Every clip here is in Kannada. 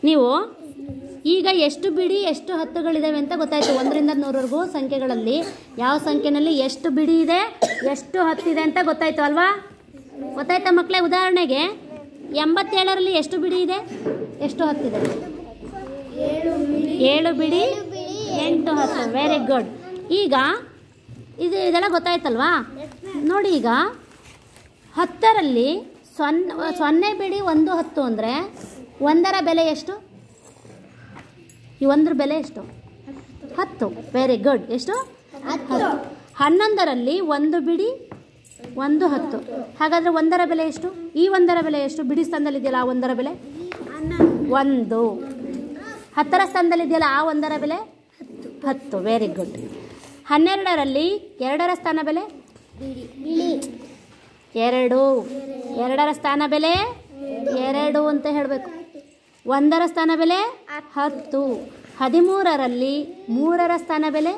ನೀವು ಈಗ ಎಷ್ಟು ಬಿಡಿ ಎಷ್ಟು ಹತ್ತುಗಳಿದಾವೆ ಅಂತ ಗೊತ್ತಾಯ್ತು ಒಂದರಿಂದ ನೂರವರೆಗೂ ಸಂಖ್ಯೆಗಳಲ್ಲಿ ಯಾವ ಸಂಖ್ಯೆನಲ್ಲಿ ಎಷ್ಟು ಬಿಡಿ ಇದೆ ಎಷ್ಟು ಹತ್ತಿದೆ ಅಂತ ಗೊತ್ತಾಯ್ತು ಅಲ್ವಾ ಗೊತ್ತಾಯ್ತಾ ಮಕ್ಕಳೇ ಉದಾಹರಣೆಗೆ ಎಂಬತ್ತೇಳರಲ್ಲಿ ಎಷ್ಟು ಬಿಡಿ ಇದೆ ಎಷ್ಟು ಹತ್ತಿದೆ ಏಳು ಬಿಡಿ ಎಂಟು ಹತ್ತು ವೆರಿ ಗುಡ್ ಈಗ ಇದು ಇದೆಲ್ಲ ಗೊತ್ತಾಯ್ತಲ್ವಾ ನೋಡಿ ಈಗ ಹತ್ತರಲ್ಲಿ ಸೊನ್ನೆ ಸೊನ್ನೆ ಬಿಡಿ ಒಂದು ಹತ್ತು ಅಂದರೆ ಒಂದರ ಬೆಲೆ ಎಷ್ಟು ಈ ಒಂದ್ರ ಬೆಲೆ ಎಷ್ಟು ಹತ್ತು ವೆರಿ ಗುಡ್ ಎಷ್ಟು ಹತ್ತು ಹನ್ನೊಂದರಲ್ಲಿ ಒಂದು ಬಿಡಿ ಒಂದು ಹತ್ತು ಹಾಗಾದರೆ ಒಂದರ ಬೆಲೆ ಎಷ್ಟು ಈ ಒಂದರ ಬೆಲೆ ಎಷ್ಟು ಬಿಡಿ ಸ್ಥಾನದಲ್ಲಿದೆಯಲ್ಲ ಆ ಒಂದರ ಬೆಲೆ ಒಂದು ಹತ್ತರ ಸ್ಥಾನದಲ್ಲಿದೆಯಲ್ಲ ಆ ಒಂದರ ಬೆಲೆ ಹತ್ತು ವೆರಿ ಗುಡ್ ಹನ್ನೆರಡರಲ್ಲಿ ಎರಡರ ಸ್ಥಾನ ಬೆಲೆ ಎರಡು ಎರಡರ ಸ್ಥಾನ ಬೆಲೆ ಎರಡು ಅಂತ ಹೇಳಬೇಕು ಒಂದರ ಸ್ಥಾನ ಬೆಲೆ ಹತ್ತು ಹದಿಮೂರರಲ್ಲಿ ಮೂರರ ಸ್ಥಾನ ಬೆಲೆ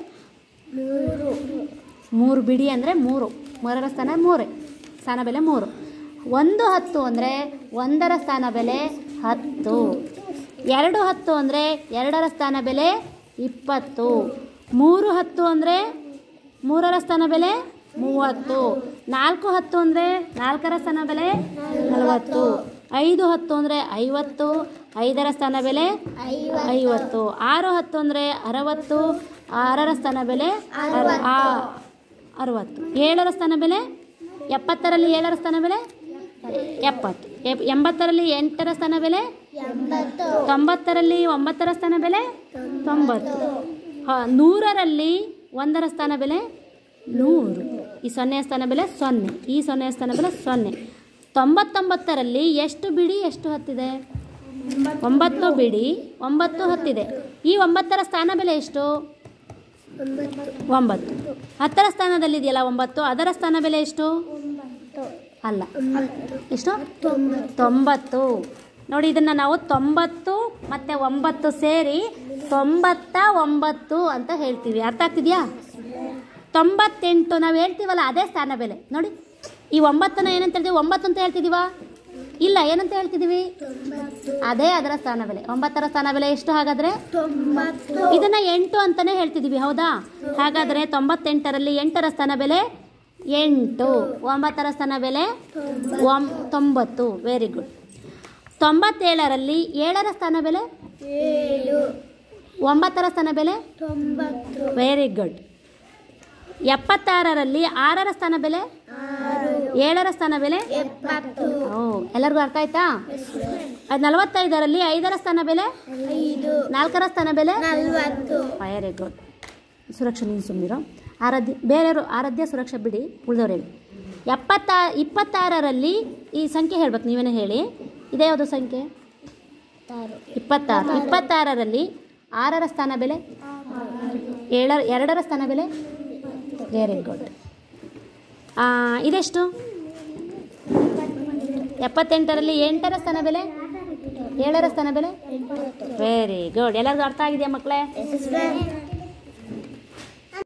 ಮೂರು ಬಿಡಿ ಅಂದರೆ ಮೂರು ಮೂರರ ಸ್ಥಾನ ಮೂರೇ ಸ್ಥಾನ ಬೆಲೆ ಮೂರು ಒಂದು ಹತ್ತು ಅಂದರೆ ಒಂದರ ಸ್ಥಾನ ಬೆಲೆ ಹತ್ತು ಎರಡು ಹತ್ತು ಅಂದರೆ ಎರಡರ ಸ್ಥಾನ ಬೆಲೆ ಇಪ್ಪತ್ತು ಮೂರು ಹತ್ತು ಅಂದರೆ ಮೂರರ ಸ್ಥಾನ ಬೆಲೆ ಮೂವತ್ತು ನಾಲ್ಕು ಹತ್ತು ಅಂದರೆ ನಾಲ್ಕರ ಸ್ಥಾನ ಬೆಲೆ ನಲವತ್ತು ಐದು ಹತ್ತು ಅಂದರೆ ಐವತ್ತು ಐದರ ಸ್ಥಾನ ಬೆಲೆ ಐವತ್ತು ಆರು ಹತ್ತು ಅಂದರೆ ಅರವತ್ತು ಆರರ ಸ್ಥಾನ ಬೆಲೆ ಅರ- ಆ- ಅರವತ್ತು ಏಳರ ಸ್ಥಾನ ಬೆಲೆ ಎಪ್ಪತ್ತರಲ್ಲಿ ಏಳರ ಸ್ಥಾನ ಬೆಲೆ ಎಪ್ಪತ್ತು ಎಪ್- ಎಂಬತ್ತರಲ್ಲಿ ಎಂಟರ ಸ್ಥಾನ ಬೆಲೆ ತೊಂಬತ್ತರಲ್ಲಿ ಒಂಬತ್ತರ ಸ್ಥಾನ ಬೆಲೆ ತೊಂಬತ್ತು ಹ, ನೂರರಲ್ಲಿ ಒಂದರ ಸ್ಥಾನ ಬೆಲೆ ನೂರು ಈ ಸೊನ್ನೆಯ ಸ್ಥಾನ ಬೆಲೆ ಸೊನ್ನೆ ಈ ಸೊನ್ನೆಯ ಸ್ಥಾನ ಬೆಲೆ ಸೊನ್ನೆ ತೊಂಬತ್ತೊಂಬತ್ತರಲ್ಲಿ ಎಷ್ಟು ಬಿಡಿ ಎಷ್ಟು ಹತ್ತಿದೆ ಒಂಬತ್ತು ಬಿಡಿ ಒಂಬತ್ತು ಹತ್ತಿದೆ ಈ ಒಂಬತ್ತರ ಸ್ಥಾನ ಬೆಲೆ ಎಷ್ಟು ಒಂಬತ್ತು ಹತ್ತರ ಸ್ಥಾನದಲ್ಲಿದೆಯಲ್ಲ ಒಂಬತ್ತು ಅದರ ಸ್ಥಾನ ಬೆಲೆ ಎಷ್ಟು ಅಲ್ಲ ಎಷ್ಟು ತೊಂಬತ್ತು ನೋಡಿ ಇದನ್ನು ನಾವು ತೊಂಬತ್ತು ಮತ್ತು ಒಂಬತ್ತು ಸೇರಿ ತೊಂಬತ್ತ ಒಂಬತ್ತು ಅಂತ ಹೇಳ್ತೀವಿ ಅರ್ಥ ಆಗ್ತಿದೆಯಾ ತೊಂಬತ್ತೆಂಟು ನಾವು ಹೇಳ್ತೀವಲ್ಲ ಅದೇ ಸ್ಥಾನ ಬೆಲೆ ನೋಡಿ ಈ ಒಂಬತ್ತನ್ನ ಏನಂತ ಹೇಳ್ತೀವಿ ಒಂಬತ್ತು ಅಂತ ಹೇಳ್ತಿದೀವಾ ಇಲ್ಲ ಏನಂತ ಹೇಳ್ತಿದೀವಿ ಅದೇ ಅದರ ಸ್ಥಾನ ಬೆಲೆ ಒಂಬತ್ತರ ಸ್ಥಾನ ಬೆಲೆ ಎಷ್ಟು ಹಾಗಾದ್ರೆ ಇದನ್ನ ಎಂಟು ಅಂತಾನೆ ಹೇಳ್ತಿದೀವಿ ಹೌದಾ ಹಾಗಾದ್ರೆ ತೊಂಬತ್ತೆಂಟರಲ್ಲಿ ಎಂಟರ ಸ್ಥಾನ ಬೆಲೆ ಎಂಟು ಒಂಬತ್ತರ ಸ್ಥಾನ ಬೆಲೆ ಒಂ ತೊಂಬತ್ತು ವೆರಿ ಗುಡ್ ತೊಂಬತ್ತೇಳರಲ್ಲಿ ಏಳರ ಸ್ಥಾನ ಬೆಲೆ ಒಂಬತ್ತರ ಸ್ಥಾನ ಬೆಲೆ ವೆರಿ ಗುಡ್ ಎಪ್ಪತ್ತಾರರಲ್ಲಿ ಆರರ ಸ್ಥಾನ ಬೆಲೆ ಏಳರ ಸ್ಥಾನ ಬೆಲೆ ಓ ಎಲ್ಲರಿಗೂ ಅರ್ಥ ಆಯ್ತಾ ಅದು ನಲವತ್ತೈದರಲ್ಲಿ ಐದರ ಸ್ಥಾನ ಬೆಲೆ ನಾಲ್ಕರ ಸ್ಥಾನ ಬೆಲೆ ವೆರಿ ಗುಡ್ ಸುರಕ್ಷಾ ನೀನು ಸುಮ್ಮನಿರೋ ಆರಾಧ್ಯ ಬೇರೆಯವರು ಆರಾಧ್ಯ ಸುರಕ್ಷಾ ಬಿಡಿ ಉಳಿದವ್ರು ಹೇಳಿ ಎಪ್ಪತ್ತ ಇಪ್ಪತ್ತಾರರಲ್ಲಿ ಈ ಸಂಖ್ಯೆ ಹೇಳ್ಬೇಕು ನೀವೇನೇ ಹೇಳಿ ಇದೇ ಯಾವುದು ಸಂಖ್ಯೆ ಇಪ್ಪತ್ತಾರು ಇಪ್ಪತ್ತಾರರಲ್ಲಿ ಆರರ ಸ್ಥಾನ ಬೆಲೆ ಏಳ ಎರಡರ ಸ್ಥಾನ ಬೆಲೆ ವೆರಿ ಗುಡ್ ಇದೆಷ್ಟು ಎಪ್ಪತ್ತೆಂಟರಲ್ಲಿ ಎಂಟರ ಸ್ಥಾನ ಬೆಲೆ ಏಳರ ಸ್ಥಾನ ಬೆಲೆ ವೆರಿ ಗುಡ್ ಎಲ್ಲರಿಗೂ ಅರ್ಥ ಆಗಿದೆಯಾ ಮಕ್ಕಳೇ